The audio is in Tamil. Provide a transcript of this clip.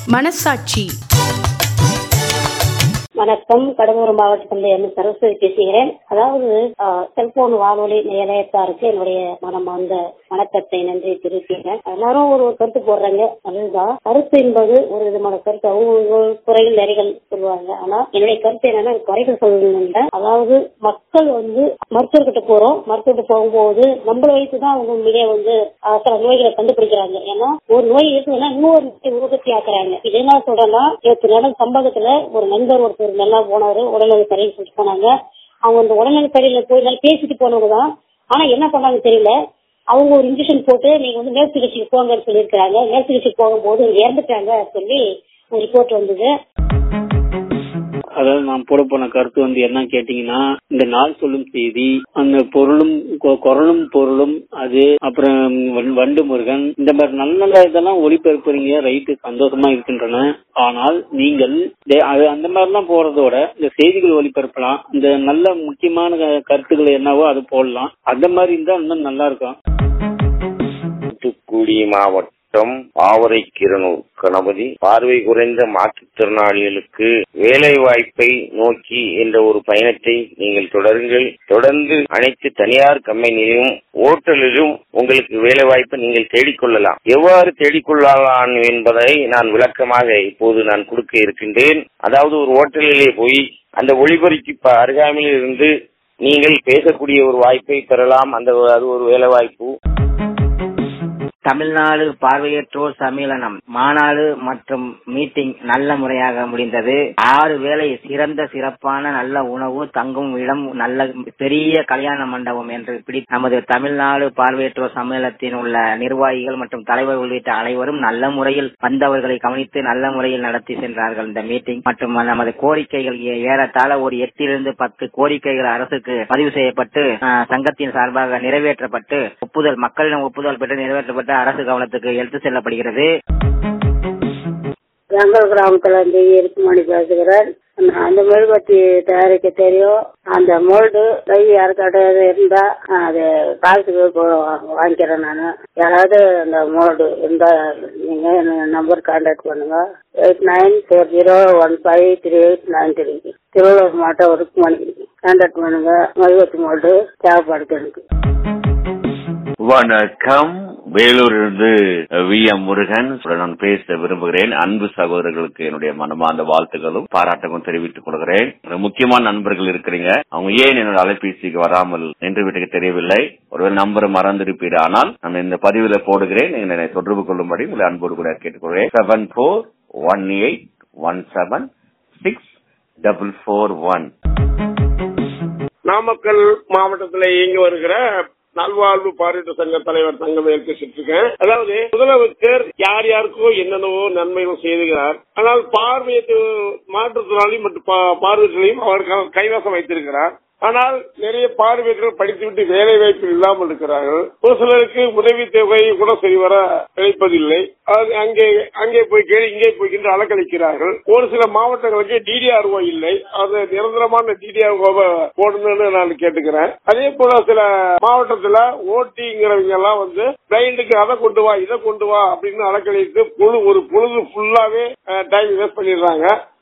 மனசாட்சி வணக்கம் கடலூர் மாவட்டத்திலிருந்து என் சரஸ்வதி பேசுகிறேன் அதாவது செல்போன் வானொலி நிலையத்தாருக்கு என்னுடைய மனம் அந்த வணக்கத்தை நன்றி தெரிவிக்கிறேன் எல்லாரும் ஒரு ஒரு கருத்து போடுறாங்க அதுதான் கருத்து என்பது ஒரு விதமான கருத்து அவங்க குறைகள் நிறைகள் சொல்லுவாங்க ஆனா என்னுடைய கருத்து என்னன்னா குறைகள் சொல்லணும்னா அதாவது மக்கள் வந்து மருத்துவர்கிட்ட போறோம் மருத்துவர்கிட்ட போகும்போது நம்மள வைத்துதான் அவங்க உண்மையிலே வந்து ஆஹ், சில நோய்களை கண்டுபிடிக்கிறாங்க ஏன்னா ஒரு நோய் இருக்குதுன்னா இன்னொரு நோயை உற்பத்தி ஆக்குறாங்க இது என்ன சொல்றேன்னா நேற்று நடந்த சம்பவத்துல ஒரு நண்பர் ஒருத்தர் நல்லா போனாரு உடல்நல சரின்னு சொல்லிட்டு போனாங்க அவங்க அந்த உடல்நல சரியில போய் நல்லா பேசிட்டு போனவங்க தான் ஆனா என்ன பண்ணாங்க தெரியல அவங்க ஒரு இன்ஜெக்ஷன் போட்டு நீங்க வந்து மேல் சிகிச்சைக்கு போங்கன்னு சொல்லியிருக்கிறாங்க மேல் சிகிச்சைக்கு போகும்போது இறந்துட்டாங்க சொல்லி ஒரு ரிப்போர்ட் வந்தது அதாவது நான் போட போன கருத்து வந்து என்ன கேட்டீங்கன்னா இந்த நாள் சொல்லும் செய்தி அந்த பொருளும் கொ- குரலும் பொருளும் அது அப்புறம் வண்- வண்டு முருகன் இந்த மாதிரி நல்ல நல்ல இதெல்லாம் ஒளிபரப்புறீங்க ரைட்டு சந்தோஷமா இருக்கின்றன ஆனால் நீங்கள் டே- அது அந்த மாதிரிலாம் போறதோட இந்த செய்திகள் ஒளிபரப்பலாம் இந்த நல்ல முக்கியமான க- கருத்துக்கள் என்னவோ அது போடலாம் அந்த மாதிரி இருந்தா இன்னும் நல்லா இருக்கும் தூத்துக்குடி மாவட்டம் ஆவரைக்கிரனூர் கணபதி பார்வை குறைந்த மாற்றுத்திறனாளிகளுக்கு வேலை வாய்ப்பை நோக்கி என்ற ஒரு பயணத்தை நீங்கள் தொடருங்கள் தொடர்ந்து அனைத்து தனியார் கம்பெனியிலும் ஓட்டலிலும் உங்களுக்கு வேலை வாய்ப்பை நீங்கள் தேடிக்கொள்ளலாம் எவ்வாறு தேடிக்கொள்ளலாம் என்பதை நான் விளக்கமாக இப்போது நான் கொடுக்க இருக்கின்றேன் அதாவது ஒரு ஓட்டலிலே போய் அந்த ஒளிபரிக்கு ப- அருகாமையில் இருந்து நீங்கள் பேசக்கூடிய ஒரு வாய்ப்பை பெறலாம் அந்த அது ஒரு வேலை வாய்ப்பு தமிழ்நாடு பார்வையற்றோர் சம்மேளனம் மாநாடு மற்றும் மீட்டிங் நல்ல முறையாக முடிந்தது ஆறு வேளை சிறந்த சிறப்பான நல்ல உணவு தங்கும் இடம் நல்ல பெரிய கல்யாண மண்டபம் என்று பிடி நமது தமிழ்நாடு பார்வையற்றோர் சம்மேளனத்தின் உள்ள நிர்வாகிகள் மற்றும் தலைவர் உள்ளிட்ட அனைவரும் நல்ல முறையில் வந்தவர்களை கவனித்து நல்ல முறையில் நடத்தி சென்றார்கள் இந்த மீட்டிங் மற்றும் நமது கோரிக்கைகள் ஏ- ஏறத்தாழ ஒரு எட்டிலிருந்து பத்து கோரிக்கைகள் அரசுக்கு பதிவு செய்யப்பட்டு அஹ், சங்கத்தின் சார்பாக நிறைவேற்றப்பட்டு ஒப்புதல் மக்களிடம் ஒப்புதல் பெற்று நிறைவேற்றப்பட்டு அரசு கவனத்துக்கு எடுத்து செல்லப்படுகிறது வெங்கல் கிராமத்துல இருந்து இருக்குமணி பேசுகிறேன் நான் அந்த மெழுகுவர்த்தி தயாரிக்க தெரியும் அந்த மோல்டு கை யாருக்காட்ட இருந்தா அது காலத்துக்கு வாங்கிக்கிறேன் நான் யாராவது அந்த மோல்டு இருந்தா நீங்க நம்பர் கான்டாக்ட் பண்ணுங்க eight nine four zero one five three eight nine three Tiruvallur மாவட்டம் இருக்குமணி கான்டாக்ட் பண்ணுங்க மெழுகுவர்த்தி மோல்டு தேவைப்படுது எனக்கு வணக்கம் வேலூரிலிருந்து வி எம் முருகன் நான் பேச விரும்புகிறேன் அன்பு சகோதரர்களுக்கு என்னுடைய மனமார்ந்த வாழ்த்துக்களும் பாராட்டுகளும் தெரிவித்துக் கொள்கிறேன் முக்கியமான நண்பர்கள் இருக்கிறீங்க அவங்க ஏன் என்னோட அலைபேசிக்கு வராமல் நின்று விட்டு தெரியவில்லை ஒருவேளை நம்பர் மறந்திருப்பீர் ஆனால் நான் இந்த பதிவுல போடுகிறேன் நீங்கள் என்னை தொடர்பு கொள்ளும்படி உங்களை அன்போடு கூட கேட்டுக்கொள்கிறேன் seven four one eight one seven six double four one Namakkal மாவட்டத்தில் இயங்கி வருகிற நல்வாழ்வு பார்வையற்ற சங்க தலைவர் தங்கவேல் பேசிட்டு இருக்கேன் அதாவது முதலமைச்சர் யார் யாருக்கோ என்னென்னவோ நன்மைகள் செய்துகிறார் ஆனால் பார்வையற்ற மாற்றுத்திறனாளி மற்றும் பா- பார்வையற்றலையும் அவர் க- கைவசம் வைத்திருக்கிறார் ஆனால் நிறைய பார்வையற்றல் படித்துவிட்டு வேலை வாய்ப்பு இல்லாமல் இருக்கிறார்கள் ஒரு சிலருக்கு உதவி தொகை கூட சரிவர கிடைப்பதில்லை அது அங்கே அங்கே போய் கேள்வி இங்கே போய் என்று அலக்களிக்கிறார்கள் ஒரு சில மாவட்டங்களுக்கு டிடிஆர்ஓ இல்லை அது நிரந்தரமான டிடிஆர்ஓ போடணும்னு நான் கேட்டுக்கிறேன் அதே போல சில மாவட்டத்துல ஓட்டிங்கிறவங்க எல்லாம் வந்து பிளைண்டுக்கு அதை கொண்டு வா இதை கொண்டு வா அப்படின்னு அலக்களித்து பொழு ஒரு பொழுது ஃபுல்லாவே டைம் வேஸ்ட் பண்ணிடுறாங்க